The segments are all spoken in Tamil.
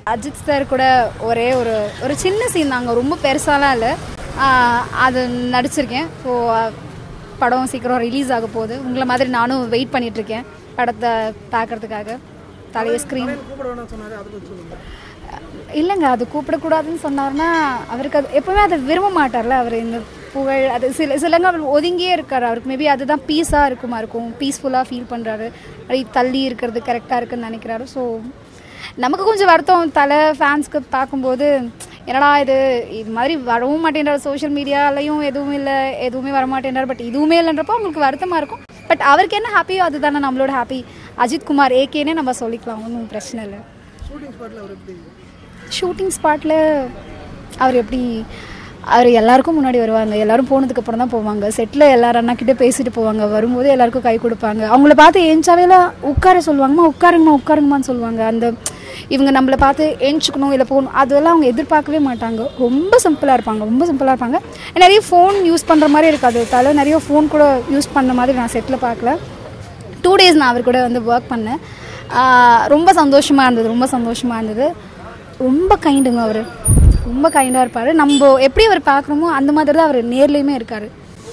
அஜித் சார் கூட ஒரே ஒரு ஒரு சின்ன சீன் தாங்க ரொம்ப பெருசாலாம் இல்லை ஆஹ் அது நடிச்சிருக்கேன் ஸோ படம் சீக்கிரம் ரிலீஸ் ஆக போகுது உங்களை மாதிரி நானும் வெயிட் பண்ணிட்டு இருக்கேன் படத்தை பார்க்கறதுக்காக தலைய ஸ்க்ரீன் கூப்பிட வேணாம் சொன்னாரு அதை பற்றி சொல்லுங்க இல்லைங்க அது கூப்பிடக்கூடாதுன்னு சொன்னார்னா அவருக்கு அது எப்பவுமே அதை விரும்ப மாட்டார்ல அவர் இந்த புகழ் அது சில சிலங்க அவர் ஒதுங்கியே இருக்கார் அவருக்கு மேபி அதுதான் பீஸாக இருக்குமா இருக்கும் பீஸ்ஃபுல்லாக ஃபீல் பண்ணுறாரு அப்படி தள்ளி இருக்கிறது கரெக்டாக இருக்குன்னு நினைக்கிறாரு ஸோ நமக்கு கொஞ்சம் வருத்தம் தலை ஃபேன்ஸ்க்கு பார்க்கும்போது என்னடா இது இது மாதிரி வரவும் மாட்டேன்றார் சோஷியல் மீடியாலையும் எதுவும் இல்லை எதுவுமே வர மாட்டேன்றார் பட் இதுவுமே இல்லைன்றப்போ அவங்களுக்கு வருத்தமாக இருக்கும் பட் அவருக்கு என்ன ஹாப்பியோ அதுதானே நம்மளோட ஹாப்பி அஜித் குமார் ஏகேனே நம்ம சொல்லிக்கலாம் ஒன்றும் பிரச்சனை இல்லை ஷூட்டிங் ஸ்பாட்டில் அவர் எப்படி ஷூட்டிங் ஸ்பாட்டில் அவர் எப்படி அவர் எல்லாருக்கும் முன்னாடி வருவாங்க எல்லாரும் போனதுக்கு அப்புறம் தான் போவாங்க செட்டில் எல்லாரும் அண்ணாக்கிட்ட பேசிட்டு போவாங்க வரும்போது எல்லாருக்கும் கை கொடுப்பாங்க அவங்கள பார்த்து ஏஞ்சாவேலாம் உட்கார சொல்லுவாங்கம்மா உட்காருங்கம்மா உட்காருங்கம்மான்னு சொல்லுவாங்க அந்த இவங்க நம்மளை பார்த்து ஏஞ்சிக்கணும் இல்லை போகணும் அதெல்லாம் அவங்க எதிர்பார்க்கவே மாட்டாங்க ரொம்ப சிம்பிளாக இருப்பாங்க ரொம்ப சிம்பிளாக இருப்பாங்க நிறைய ஃபோன் யூஸ் பண்ணுற மாதிரி இருக்காது தலை நிறைய ஃபோன் கூட யூஸ் பண்ண மாதிரி நான் செட்டில் பார்க்கல டூ டேஸ் நான் அவர் கூட வந்து ஒர்க் பண்ணேன் ஆஹ் ரொம்ப சந்தோஷமாக இருந்தது ரொம்ப சந்தோஷமாக இருந்தது ரொம்ப கைண்டுங்க அவர் ரொம்ப கைண்டாக இருப்பார் நம்ம எப்படி அவர் பார்க்குறோமோ அந்த மாதிரி தான் அவர் நேர்லேயுமே இருக்கார்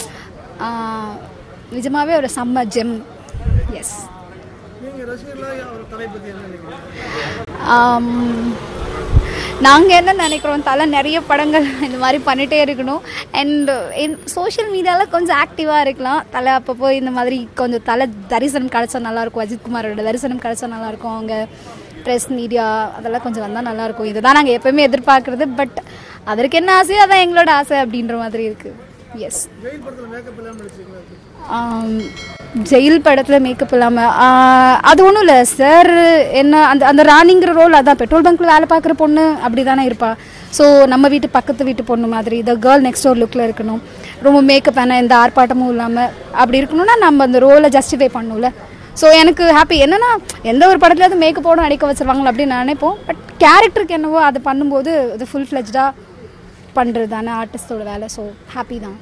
நிஜமாகவே ஒரு செம்ம ஜெம் எஸ் நீங்கள் ரசிகர்களாக அவர் தலை பற்றி என்ன நினைக்கிறீங்க நாங்கள் என்ன நினைக்கிறோம் தலை நிறைய படங்கள் இந்த மாதிரி பண்ணிகிட்டே இருக்கணும் அண்ட் சோஷியல் மீடியாவில் கொஞ்சம் ஆக்டிவாக இருக்கலாம் தலை அப்பப்போ இந்த மாதிரி கொஞ்சம் தலை தரிசனம் கிடச்சா நல்லாயிருக்கும் அஜித் குமாரோட தரிசனம் கிடச்சா நல்லாயிருக்கும் அவங்க ப்ரெஸ் மீடியா அதெல்லாம் கொஞ்சம் வந்தால் நல்லாயிருக்கும் இதுதான் நாங்கள் எப்போயுமே எதிர்பார்க்குறது பட் அதற்கு என்ன ஆசையோ அதான் எங்களோட ஆசை அப்படின்ற மாதிரி இருக்குது எஸ் ஜெயில் படத்தில் மேக்கப் இல்லாமல் நடிச்சிருக்கீங்களா ஆம், ஜெயில் படத்தில் மேக்கப் இல்லாமல் அது ஒன்றும் இல்லை சார் என்ன அந்த அந்த ராணிங்கிற ரோல் அதான் பெட்ரோல் பங்க்கில் வேலை பார்க்குற பொண்ணு அப்படி தானே இருப்பா ஸோ நம்ம வீட்டு பக்கத்து வீட்டு பொண்ணு மாதிரி த கேர்ள் நெக்ஸ்ட் டோர் லுக்கில் இருக்கணும் ரொம்ப மேக்கப் வேணாம் எந்த ஆர்ப்பாட்டமும் இல்லாமல் அப்படி இருக்கணும்னா நம்ம அந்த ரோலை ஜஸ்டிஃபை பண்ணணும்ல ஸோ எனக்கு ஹாப்பி என்னன்னா எந்த ஒரு படத்துலையாவது மேக்கப்போட நடிக்க வச்சிருவாங்களா அப்படின்னு நான் நினைப்போம் பட் கேரக்டருக்கு என்னவோ அது பண்ணும்போது அது ஃபுல் ஃப்ளெஜ்டாக பண்ணுறது தானே ஆர்டிஸ்டோட வேலை ஸோ ஹாப்பி தான்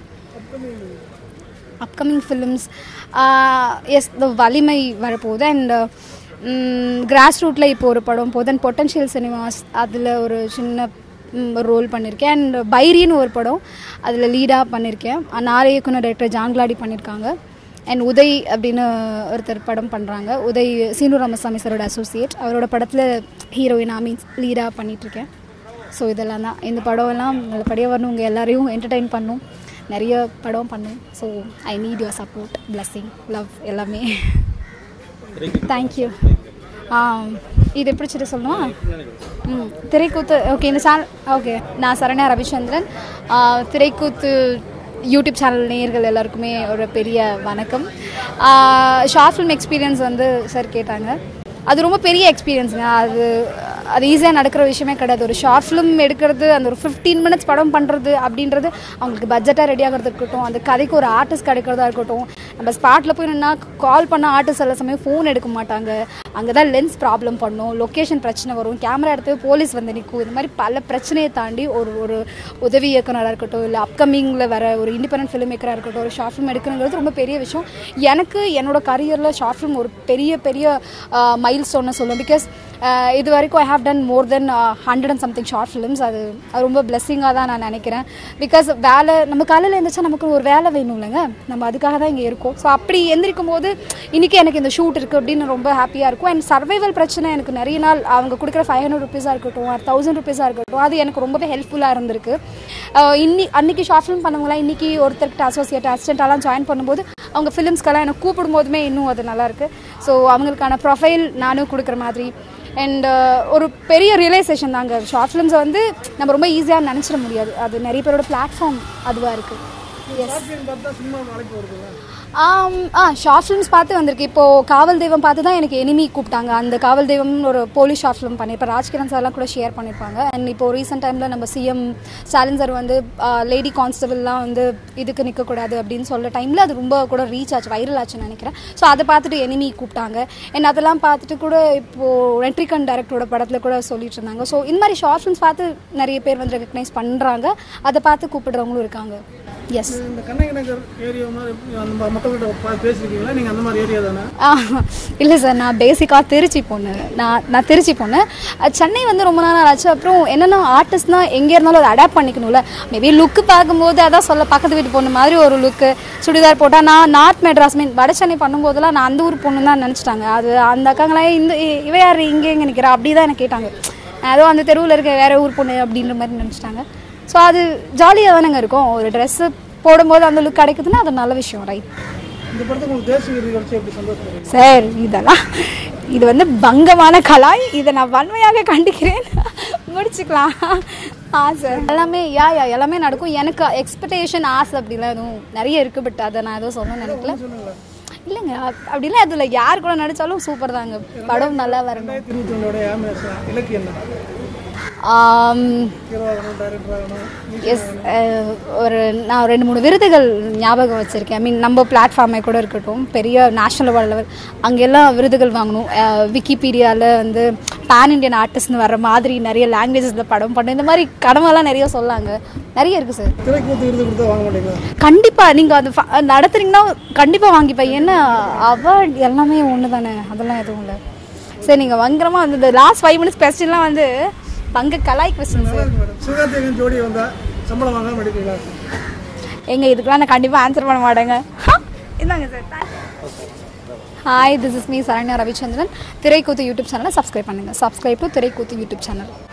upcoming films yes the Valimai வரப்போகுது அண்ட் கிராஸ் ரூட்டில் இப்போ ஒரு படம் போகுது அண்ட் பொட்டன்ஷியல் சினிமாஸ் அதில் ஒரு சின்ன ரோல் பண்ணியிருக்கேன் அண்ட் பைரின்னு ஒரு படம் அதில் லீடாக பண்ணியிருக்கேன் நாரே இயக்குனர் டைரக்டர் ஜான்கிளாடி பண்ணியிருக்காங்க அண்ட் உதய் அப்படின்னு ஒருத்தர் படம் பண்ணுறாங்க உதய் சீனு ராமசாமி சாரோட அசோசியேட் அவரோட படத்தில் ஹீரோயின் மீன்ஸ் லீடாக பண்ணிகிட்ருக்கேன் ஸோ இதெல்லாம் தான் இந்த படம் எல்லாம் நல்லபடியாக வரணும் உங்கள் எல்லாரையும் என்டர்டெயின் பண்ணும் நிறைய படம் பண்ணும் so I need your support blessing love எல்லாமே தேங்க்யூ ஆ இது பிடிச்சிட்டு சொல்லணுமா ம் திரைக்கூத்து ஓகே இந்த சேனல் ஓகே நான் சரண்யா ரவிச்சந்திரன் ஆ, திரைக்கூத்து யூடியூப் சேனல் நேயர்கள் எல்லாருக்குமே ஒரு பெரிய வணக்கம் ஷார்ட் ஃபிலிம் எக்ஸ்பீரியன்ஸ் வந்து சார் கேட்டாங்க அது ரொம்ப பெரிய எக்ஸ்பீரியன்ஸுங்க அது அது ஈஸியாக நடக்கிற விஷயமே கிடையாது ஒரு ஷார்ட் ஃபிலிம் எடுக்கிறது அந்த ஒரு ஃபிஃப்டீன் மினிட்ஸ் படம் பண்ணுறது அப்படின்றது அவங்களுக்கு பட்ஜெட்டாக ரெடி ஆகிறது இருக்கட்டும் அந்த கதைக்கு ஒரு ஆர்டிஸ்ட் கிடைக்கிறதா இருக்கட்டும் நம்ம ஸ்பாட்டில் போய் நின்னா கால் பண்ண ஆர்டிஸ்ட் சில சமயம் ஃபோன் எடுக்க மாட்டாங்க அங்கே தான் லென்ஸ் ப்ராப்ளம் பண்ணும் லொக்கேஷன் பிரச்சனை வரும் கேமரா எடுத்து போலீஸ் வந்து நிற்கும் இது மாதிரி பல பிரச்சனையை தாண்டி ஒரு ஒரு உதவி இயக்குனராக இருக்கட்டும் இல்லை அப்கமிங்கில் வர ஒரு இண்டிபெண்டன்ட் ஃபிலிம் மேக்கராக இருக்கட்டும் ஒரு ஷார்ட் ஃபிலிம் எடுக்கணுங்கிறது ரொம்ப பெரிய விஷயம் எனக்கு என்னோட கரியரில் ஷார்ட் ஃபிலிம் ஒரு பெரிய பெரிய மைல் ஸ்டோன்னு சொல்லுவேன் பிகாஸ் இது வரைக்கும் I have done more then hundred and something short films அது அது ரொம்ப பிளெஸ்ஸிங்காக தான் நான் நினைக்கிறேன் பிகாஸ் வேலை நம்ம காலையில் எழுந்திரிச்சா நமக்கு ஒரு வேலை வேணும் இல்லைங்க நம்ம அதுக்காக தான் இங்கே இருக்கோம் ஸோ அப்படி எந்திரிக்கும் போது இன்றைக்கி எனக்கு இந்த ஷூட் இருக்குது அப்படின்னு ரொம்ப ஹாப்பியாக இருக்கும் அண்ட் சர்வைவல் பிரச்சனை எனக்கு நிறைய நாள் அவங்க கொடுக்குற ஃபைவ் ஹண்ட்ரட் ருபீஸாக இருக்கட்டும் ஆர் தௌசண்ட் ருபீஸாக இருக்கட்டும் அது எனக்கு ரொம்பவே ஹெல்ப்ஃபுல்லாக இருந்திருக்கு அஹ் இன்னி அன்றைக்கி ஷார்ட் ஃபிலிம் பண்ணவங்களாம் இன்றைக்கி ஒருத்தர்கிட்ட அசோசியேட் அசிஸ்டண்ட்டாலாம் ஜாயின் பண்ணும்போது அவங்க ஃபிலிம்ஸ்க்கெல்லாம் எனக்கு கூப்பிடும் போதுமே இன்னும் அது நல்லாயிருக்கு ஸோ அவங்களுக்கான ப்ரொஃபைல் நானும் கொடுக்குற மாதிரி அண்ட் ஒரு பெரிய ரியலைசேஷன் தாங்க ஷார்ட் ஃபிலிம்ஸை வந்து நம்ம ரொம்ப ஈஸியாக நினச்சிட முடியாது அது நிறைய பேரோட பிளாட்ஃபார்ம் அதுவாக இருக்குது ஷார்ட் ஃபிலிம் பார்த்தா சினிமா அழைப்பு வருதுல்ல ஆம், ஆ ஷார்ட் ஃபிலிம்ஸ் பார்த்து வந்திருக்கு இப்போது காவல் தெய்வம் பார்த்து தான் எனக்கு எனிமி கூப்பிட்டாங்க அந்த காவல் தெய்வம்னு ஒரு போலீஸ் ஷார்ட் ஃபிலிம் பண்ணியிருப்பேன் ராஜ்கிரண் சார்லாம் கூட ஷேர் பண்ணியிருப்பாங்க அண்ட் இப்போ ரீசெண்ட் டைமில் நம்ம சிஎம் ஸ்டாலின் சார் வந்து லேடி கான்ஸ்டபிள்லாம் வந்து இதுக்கு நிற்கக்கூடாது அப்படின்னு சொல்ல டைமில் அது ரொம்ப கூட ரீச் ஆச்சு வைரல் ஆச்சுன்னு நினைக்கிறேன் ஸோ அதை பார்த்துட்டு எனிமி கூப்பிட்டாங்க அண்ட் அதெல்லாம் பார்த்துட்டு கூட இப்போது வெட்ரிகன் டேரக்டரோட படத்தில் கூட சொல்லிட்டு இருந்தாங்க ஸோ இந்த மாதிரி ஷார்ட் ஃபிலிம்ஸ் பார்த்து நிறைய பேர் வந்து ரெகக்னைஸ் பண்ணுறாங்க அதை பார்த்து கூப்பிடுறவங்களும் இருக்காங்க எஸ் இந்த கண்ணகி நகர் ஏரியா மாதிரி எப்படி அந்த ம- மக்கள்கிட்ட பா- பேசியிருக்கீங்களா நீங்கள் அந்த மாதிரி ஏரியா தானே இல்லை சார் நான் பேசிக்காக திருச்சி பொண்ணு நான் நான் திருச்சி பொண்ணு அஹ் சென்னை வந்து ரொம்ப நாள் ஆச்சு அப்புறம் என்னென்னா ஆர்டிஸ்ட்னால் எங்கே இருந்தாலும் அதை அடாப்ட் பண்ணிக்கணும்ல மேபி லுக்கு பார்க்கும்போது அதான் சொல்ல பக்கத்து வீட்டு பொண்ணு மாதிரி ஒரு லுக்கு சுடிதார் போட்டால் நான் நார்த் மெட்ராஸ் மீன் வட சென்னை பண்ணும்போதெல்லாம் நான் அந்த ஊர் பொண்ணு தான் நினச்சிட்டாங்க அது அந்த அக்காங்களே இந்த இ- இவ யார் இங்கே எங்கே நிற்கிறா அப்படி தான் எனக்கு கேட்டாங்க ஏதோ அந்த தெருவில் இருக்க வேற ஊர் பொண்ணு அப்படின்ற மாதிரி நினச்சிட்டாங்க ஸோ அது ஜாலியாக தானேங்க இருக்கும் ஒரு ட்ரெஸ்ஸு போடும்போது அந்த லுக் கிடைக்குதுன்னா அது நல்ல விஷயம் ரைட் இந்த படத்துக்கு உங்களுக்கு தேசிய விருது கிடைச்சி எப்படி சந்தோஷப்படுறீங்க சார் இதெல்லாம் இது வந்து பங்கமான கலாய் இதை நான் வன்மையாக கண்டிக்கிறேன் முடிச்சுக்கலாம் ஆ சார் எல்லாமே யா யா எல்லாமே நடக்கும் எனக்கு எக்ஸ்பெக்டேஷன் ஆசை அப்படிலாம் எதுவும் நிறைய இருக்குது பட் அதை நான் எதுவும் சொல்லணும்னு நினைக்கல இல்லைங்க அப்- அப்படிலாம் எதுவும் இல்லை யார் கூட நடித்தாலும் சூப்பர் தாங்க படம் நல்லா வரணும் ரெண்டாயிரத்தி இருபத்தி ஒன்றுடைய ஆம்பினேஷன் இலக்கு என்ன ஹீரோ ஆகணும் டைரக்டர் ஆகணும் எஸ் ஒரு நான் ரெண்டு மூணு விருதுகள் ஞாபகம் வச்சுருக்கேன் ஐ மீன் நம்ம பிளாட்ஃபார்மே கூட இருக்கட்டும் பெரிய நேஷ்னல் லெவல் அங்கெல்லாம் விருதுகள் வாங்கணும் விக்கிபீடியாவில் வந்து பேன் இண்டியன் ஆர்டிஸ்ட்னு வர மாதிரி நிறைய லாங்குவேஜஸில் படம் பண்ணணும் இந்த மாதிரி கடமைலாம் நிறைய சொல்லாங்க நிறைய இருக்குது சார் திரைக்கூத்து விருது கொடுத்தா வாங்க மாட்டீங்களா கண்டிப்பாக நீங்கள் அது ஃப- நடத்துறீங்கன்னா கண்டிப்பாக வாங்கிப்பேன் ஏன்னா அவார்ட் எல்லாமே ஒன்று தானே அதெல்லாம் எதுவும் இல்லை சரி நீங்கள் வங்கரமாக வந்து இந்த லாஸ்ட் ஃபைவ் மினிட்ஸ் கொஸ்டின்லாம் வந்து பங்கு கலாய் கொஸ்டின் நல்லா இருக்கு மேடம் சிவகார்த்திகேயன் ஜோடி வந்தா சம்பளம் வாங்காம நடிப்பீங்களா எங்க இதுக்கெல்லாம் நான் கண்டிப்பாக ஆன்சர் பண்ண மாட்டேங்க இந்தாங்க sir hi this is me Saranya Ravichandran Thiraikoothu YouTube சேனலை சப்ஸ்கிரைப் பண்ணுங்கள் subscribe to Thiraikoothu YouTube channel